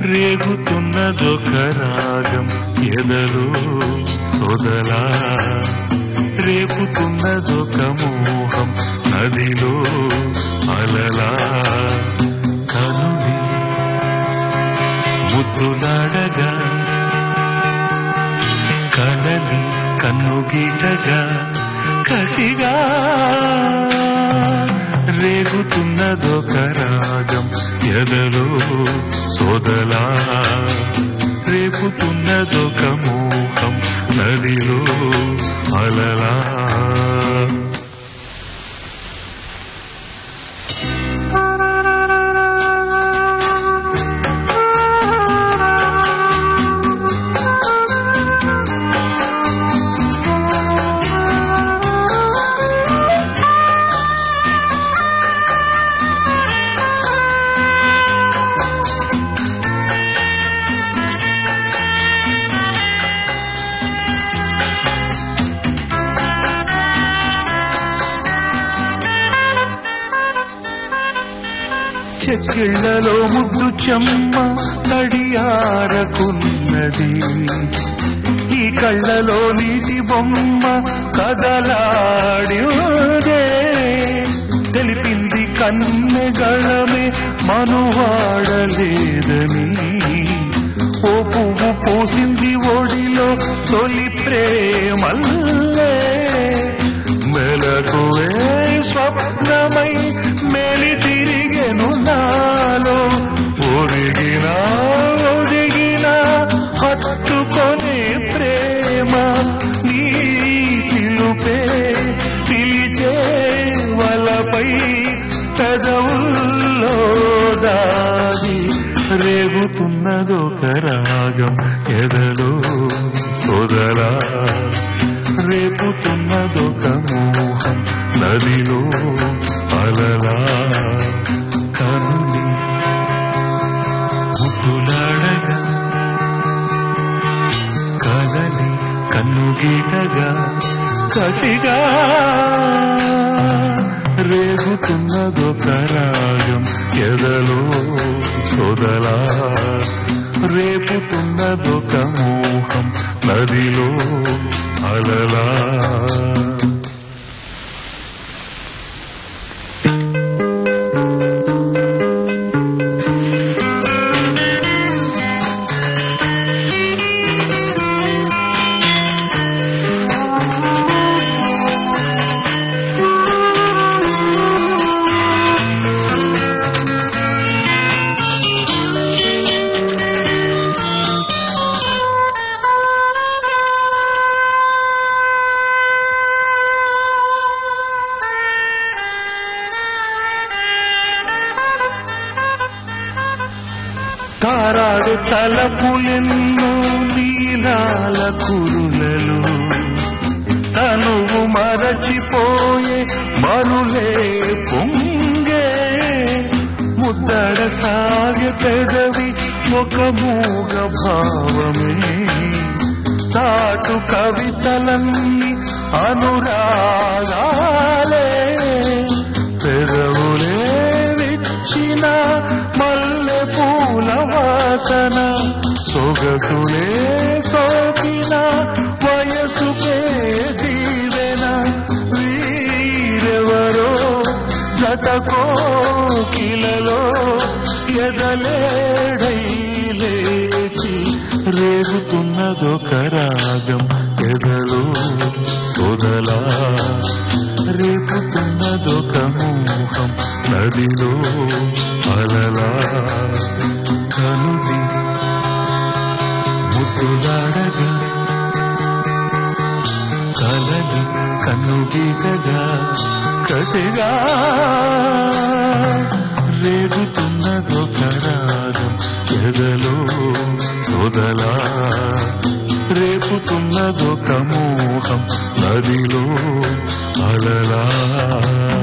రేగుతున్నదొక రాగం ఎదలో సొదలా రేపుతున్నదొక మోహం నదిలో అలలా కనుని ముద్దులాడగా కలని కన్నుగీటగా కసిగా రేగుతున్నదొక రాగం ఎదలో సోదలా రేపుతున్నదొక మోహం నదిలో అలలా చెక్కిళ్లలో ముద్దు చెమ్మ నడియారకున్నది ఈ కళ్ళలో నీటి బొమ్మ కదలాడిదే తెలిపింది కన్నెగళమే మనువాడలేదని ఓ పువ్వు పూసింది ఒడిలో తొలి ప్రేమల్లే మెలకువే స్వప్నమై మేలి తిరిగెను నాలో ఒరిగిన ఒదిగిన హత్తుకొనే ప్రేమ నీ పిలుపే పిలిచే వలపై పెదవుల్లో దాగి రేగుతున్నదొక రాగం ఎదలో సోదరా రేపుతున్నదొక మోహం నదిలో అలలా కరుణి ముద్దులాడగా కదలి కన్నుగీటగా కసిగా రేగుతున్నదొక రాగం ఎదలో సొదలా రేపుతున్నదొక మోహం నదిలో అలలా తారాడు తలపులెన్నో నీలాల కురులలో తనువు మరచిపోయే మరులే పొంగే ముద్దడ సాగే పెదవి ఒక మూగ భావమే చాటు కవితలన్నీ అనురాగాలే పెదవులే విచ్చిన మల్లె పూల వాసన సొగసులే సోకిన వయసుకే దీవెన వీరెవరో జతకో కిలలో ఎదలేడై లేచి రేగుతున్నదొక రాగం ఎదలో సొదలా రేపుతున్నదొక మోహం నదిలో అలలా కనుది ముద్దులాడగా కలని కన్నుగీటగా కసిగా రేగుతున్నదొక రాగం ఎదలో సొదలా రేపుతున్నదొక మోహం నదిలో అలలా